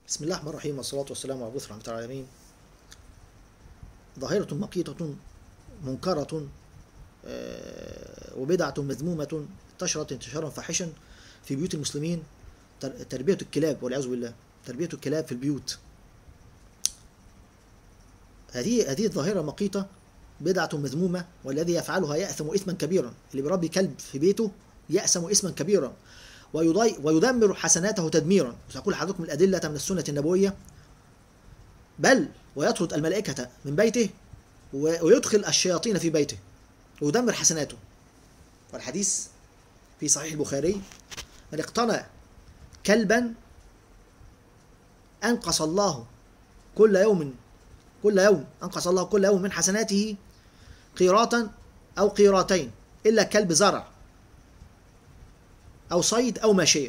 بسم الله الرحمن الرحيم والصلاة والسلام على رسول رحمة العالمين ظاهرة مقيتة منكرة آه، وبدعة مذمومة انتشرت انتشارا فاحشا في بيوت المسلمين تر- تربية الكلاب والعياذ بالله تربية الكلاب في البيوت هذه هذه الظاهرة مقيتة بدعة مذمومة والذي يفعلها يأثم إثما كبيرا اللي بيربي كلب في بيته يأثم إثما كبيرا ويضي ويدمر حسناته تدميرا سأقول لحضرتكم الأدلة من السنة النبوية بل ويطرد الملائكة من بيته و- ويدخل الشياطين في بيته ويدمر حسناته والحديث في صحيح البخاري من اقتنى كلبا أنقص الله كل يوم كل يوم أنقص الله كل يوم من حسناته قيراطا أو قيراتين إلا كلب زرع أو صيد أو ماشية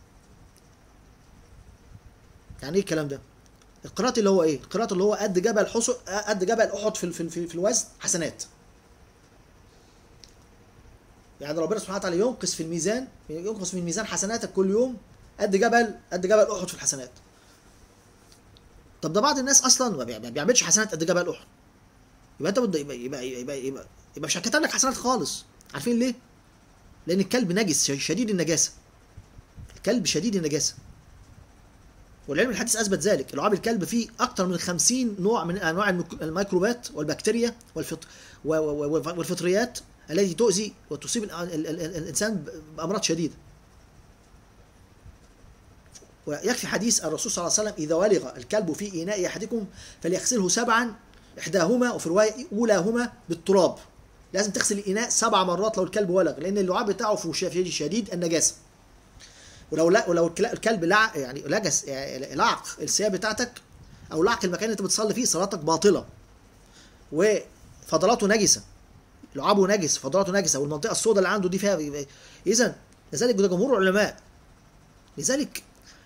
يعني إيه الكلام ده؟ القيراط اللي هو إيه؟ القيراط اللي هو قد جبل حص قد جبل أحد في في في, في الوزن حسنات يعني ربنا سبحانه وتعالى ينقص في الميزان ينقص من ميزان حسناتك كل يوم قد جبل قد جبل احد في الحسنات طب ده بعض الناس اصلا ما بيع- ما بيعملش حسنات قد جبل احد يبقى انت بد- يبقى يبقى يبقى, يبقى, يبقى مش هتكتب لك حسنات خالص عارفين ليه؟ لان الكلب نجس ش- شديد النجاسه الكلب شديد النجاسه والعلم الحديث اثبت ذلك لعاب الكلب فيه اكثر من 50 نوع من انواع الميك- الميكروبات والبكتيريا والفط... و- و- و- والفطريات التي تؤذي وتصيب ال- ال- ال- ال- الانسان بامراض شديده ويكفي حديث الرسول صلى الله عليه وسلم اذا ولغ الكلب في اناء احدكم فليغسله سبعا احداهما وفي روايه اولاهما بالتراب لازم تغسل الاناء سبع مرات لو الكلب ولغ لان اللعاب بتاعه في شديد شديد النجاسه ولو لا ولو الكلا- الكلب لع يعني لجس يعني لعق الثياب بتاعتك او لعق المكان اللي انت بتصلي فيه صلاتك باطله وفضلاته نجسه لعابه نجس فضلاته نجسه والمنطقه السوداء اللي عنده دي فيها اذا لذلك ده جمهور العلماء لذلك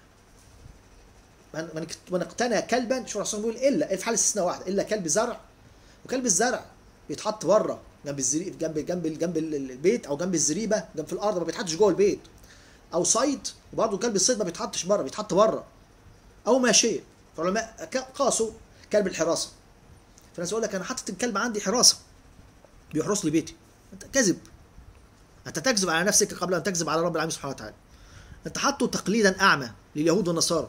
من من من اقتنى كلبا شو الرسول بيقول الا في حال استثناء واحد الا كلب زرع وكلب الزرع بيتحط بره جنب الزري جنب جنب جنب البيت او جنب الزريبه جنب في الارض ما بيتحطش جوه البيت او صيد وبرضه كلب الصيد ما بيتحطش بره بيتحط بره او ماشيه فالعلماء ك- قاسوا كلب الحراسه فالناس يقول لك انا حاطط الكلب عندي حراسه بيحرس لي بيتي انت كذب انت تكذب على نفسك قبل ان تكذب على رب العالمين سبحانه وتعالى انت حاطه تقليدا اعمى لليهود والنصارى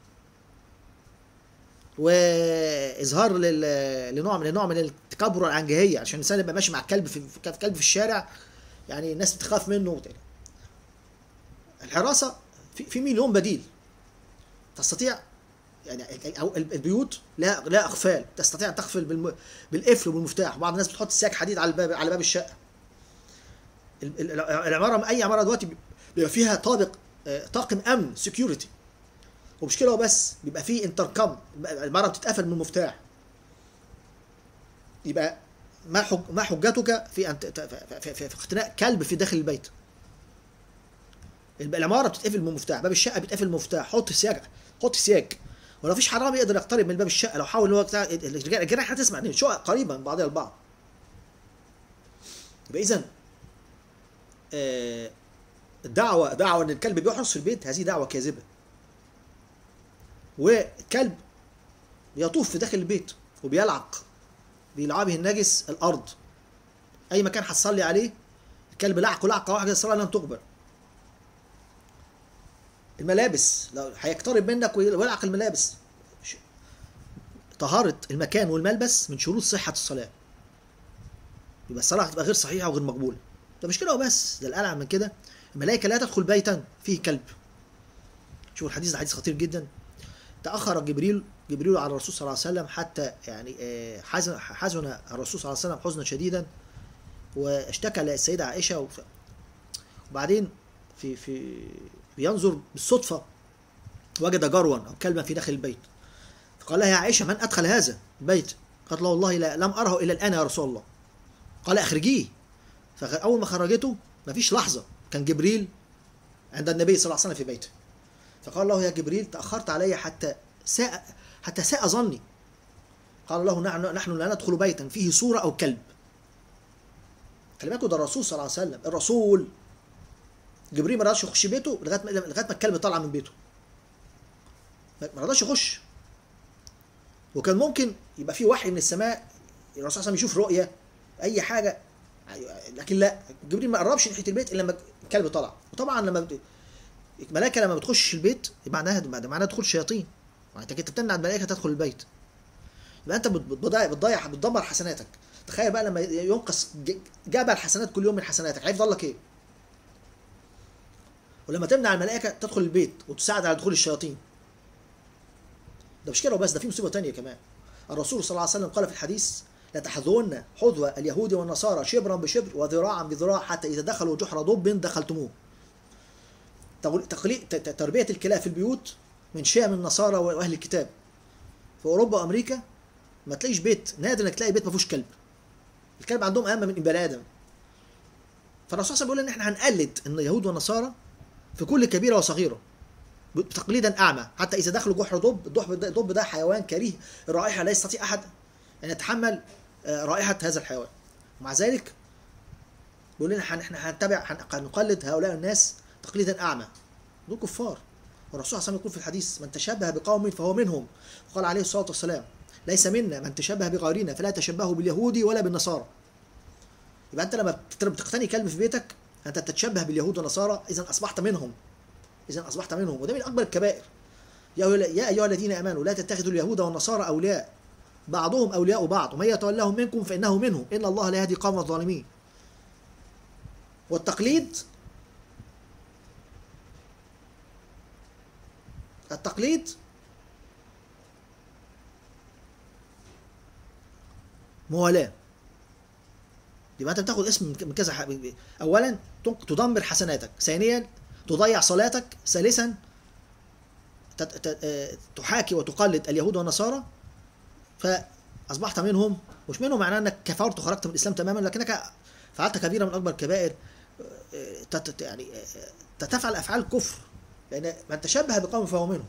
واظهار لل- لنوع من لنوع من التكبر والعنجهيه عشان الانسان يبقى ماشي مع كلب في في كلب في الشارع يعني الناس بتخاف منه وبتاع. الحراسه في, في مليون بديل تستطيع يعني او البيوت لا لا اقفال تستطيع ان تقفل بالم... بالقفل وبالمفتاح بعض الناس بتحط سياج حديد على الباب على باب الشقه ال- ال- العماره اي عماره دلوقتي بيبقى فيها طابق آه، طاقم امن سكيورتي ومش كده وبس بيبقى فيه انتركم العماره بتتقفل من المفتاح يبقى ما حج... ما حجتك في ان ت- ت- في, في, في, في اختناق كلب في داخل البيت الب- العماره بتتقفل من المفتاح باب الشقه بيتقفل من المفتاح حط سياج حط سياج ولو فيش حرامي يقدر يقترب من باب الشقه لو حاول ان هو بتاع الرجال الجيران هتسمع ان شقق قريبه من بعضها البعض يبقى اذا آه، الدعوه دعوه ان الكلب بيحرس في البيت هذه دعوه كاذبه وكلب يطوف في داخل البيت وبيلعق بيلعبه النجس الارض اي مكان هتصلي عليه الكلب لعقه لعقه واحده الصلاه لن تقبل الملابس لو هيقترب منك ويلعق الملابس ش- طهارة المكان والملبس من شروط صحة الصلاة يبقى الصلاة هتبقى غير صحيحة وغير مقبولة ده مش كده وبس ده الألعن من كده الملائكة لا تدخل بيتا فيه كلب شوفوا الحديث ده حديث خطير جدا تأخر جبريل جبريل على الرسول صلى الله عليه وسلم حتى يعني آه، حزن حزن الرسول صلى الله عليه وسلم حزنا شديدا واشتكى للسيدة عائشة وف- وبعدين في في بينظر بالصدفة وجد جروا أو كلبا في داخل البيت فقال لها يا عائشة من أدخل هذا البيت قالت له والله لا لم أره إلا الآن يا رسول الله قال أخرجيه فأول ما خرجته ما فيش لحظة كان جبريل عند النبي صلى الله عليه وسلم في بيته فقال له يا جبريل تأخرت علي حتى ساء حتى ساء ظني قال له نحن نحن لا ندخل بيتا فيه صورة أو كلب خلي بالكوا ده الرسول صلى الله عليه وسلم الرسول جبريل ما رضاش يخش بيته لغايه ما لغايه ما الكلب طلع من بيته ما ما رضاش يخش وكان ممكن يبقى في وحي من السماء الرسول صلى الله عليه وسلم يشوف رؤيه اي حاجه لكن لا جبريل ما قربش ناحيه البيت الا لما الكلب طلع وطبعا لما بت... الملائكه لما بتخش البيت يبقى معناها ده معناها دخول شياطين انت كنت بتمنع الملائكه تدخل البيت يبقى انت بت- بتضيع بتضيع بتدمر حسناتك تخيل بقى لما ينقص ج- جبل حسنات كل يوم من حسناتك هيفضل لك ايه ولما تمنع الملائكه تدخل البيت وتساعد على دخول الشياطين ده مش كده وبس ده في مصيبه تانية كمان الرسول صلى الله عليه وسلم قال في الحديث لتحذون حذو اليهود والنصارى شبرا بشبر وذراعا بذراع حتى اذا دخلوا جحر ضب دخلتموه تغل- تقلي- ت- ت- تربيه الكلاب في البيوت من شام النصارى واهل الكتاب في اوروبا وامريكا ما تلاقيش بيت نادر انك تلاقي بيت ما فيهوش كلب الكلب عندهم اهم من بني ادم فالرسول صلى الله عليه وسلم بيقول ان احنا هنقلد ان اليهود والنصارى في كل كبيره وصغيره تقليدا اعمى حتى اذا دخلوا جحر ضب الضب ده, الضب ده حيوان كريه الرائحه لا يستطيع احد ان يتحمل آه، رائحه هذا الحيوان ومع ذلك بيقول لنا هن- احنا هنتبع هن- هنقلد هؤلاء الناس تقليدا اعمى دول كفار والرسول صلى الله عليه وسلم يقول في الحديث من تشبه بقوم فهو منهم وقال عليه الصلاه والسلام ليس منا من تشبه بغيرنا فلا تشبهوا باليهود ولا بالنصارى يبقى انت لما بت- بتقتني كلب في بيتك انت تتشبه باليهود والنصارى اذا اصبحت منهم اذا اصبحت منهم وده من اكبر الكبائر يا أيها- يا ايها الذين امنوا لا تتخذوا اليهود والنصارى اولياء بعضهم اولياء بعض ومن يتولهم منكم فانه منهم ان الله لا يهدي قوم الظالمين والتقليد التقليد موالاه يبقى انت بتاخد اسم من كذا ح- اولا تنق- تدمر حسناتك ثانيا تضيع صلاتك ثالثا تت- ت- آه، تحاكي وتقلد اليهود والنصارى فاصبحت منهم مش منهم معناه انك كفرت وخرجت من الاسلام تماما لكنك فعلت كبيره من اكبر الكبائر آه، تت- تت- يعني آه، تفعل افعال كفر لان من تشبه بقوم فهو منهم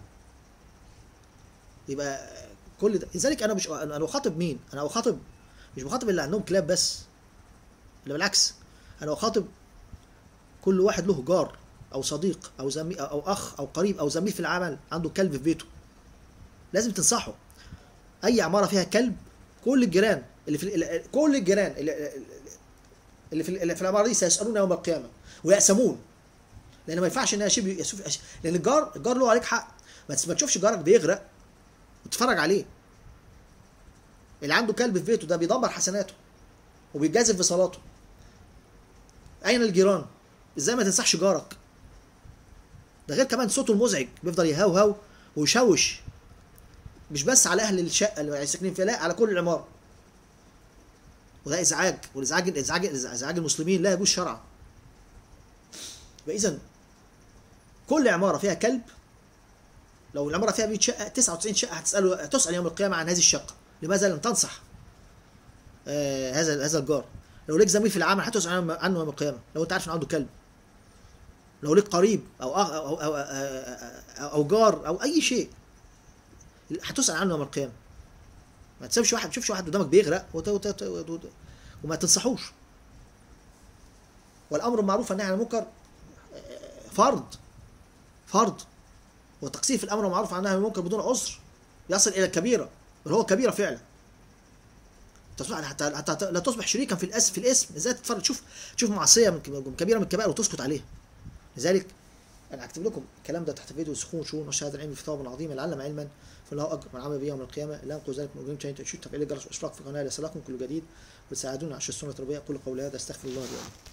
يبقى كل ده لذلك انا مش انا بخاطب مين؟ انا بخاطب مش بخاطب اللي عندهم كلاب بس لا بالعكس انا بخاطب كل واحد له جار او صديق او زميل او اخ او قريب او زميل في العمل عنده كلب في بيته لازم تنصحه اي عماره فيها كلب كل الجيران اللي في ال- كل الجيران اللي اللي في اللي في العماره دي سيسالون يوم القيامه ويأسمون لان ما ينفعش ان اشيب يسوف لان الجار الجار له عليك حق ما تس- ما تشوفش جارك بيغرق وتتفرج عليه اللي عنده كلب في بيته ده بيدمر حسناته وبيتجازف في صلاته اين الجيران ازاي ما تنصحش جارك ده غير كمان صوته المزعج بيفضل يهوهو ويشوش مش بس على اهل الشقه اللي ساكنين فيها لا على كل العماره وده ازعاج والازعاج ازعاج ازعاج المسلمين لا يجوز شرعا فاذا كل عماره فيها كلب لو العماره فيها 100 شقه 99 شقه هتساله هتسال يوم القيامه عن هذه الشقه لماذا لم تنصح آه هذا هذا الجار لو ليك زميل في العمل هتسال عنه عنه يوم القيامه لو انت عارف ان عنده كلب لو ليك قريب او أخ أو, أو, أو, أو, أو جار او اي شيء هتسال عنه يوم القيامه ما تسيبش واحد تشوفش واحد قدامك بيغرق وت... وت... وت... وت... وما تنصحوش والامر بالمعروف والنهي عن المنكر آه، فرض فرض والتقصير في الامر بالمعروف والنهي عن المنكر بدون عذر يصل الى الكبيره بل هو كبيره فعلا تصبح حتى حتى لا تصبح شريكا في الاسم في الاسم ازاي تتفرج تشوف تشوف معصيه من من كبيره من الكبائر وتسكت عليها لذلك انا هكتب لكم الكلام ده تحت فيديو سخون شؤون وشهاده العلم في كتاب عظيم العلم علما فله اجر من عمل به يوم القيامه لا انقذ ذلك من اجرهم تاني تشوف تفعيل الجرس واشراك في القناه ليصلكم كل جديد وتساعدونا على السنه التربيه اقول قولي هذا استغفر الله لي ولكم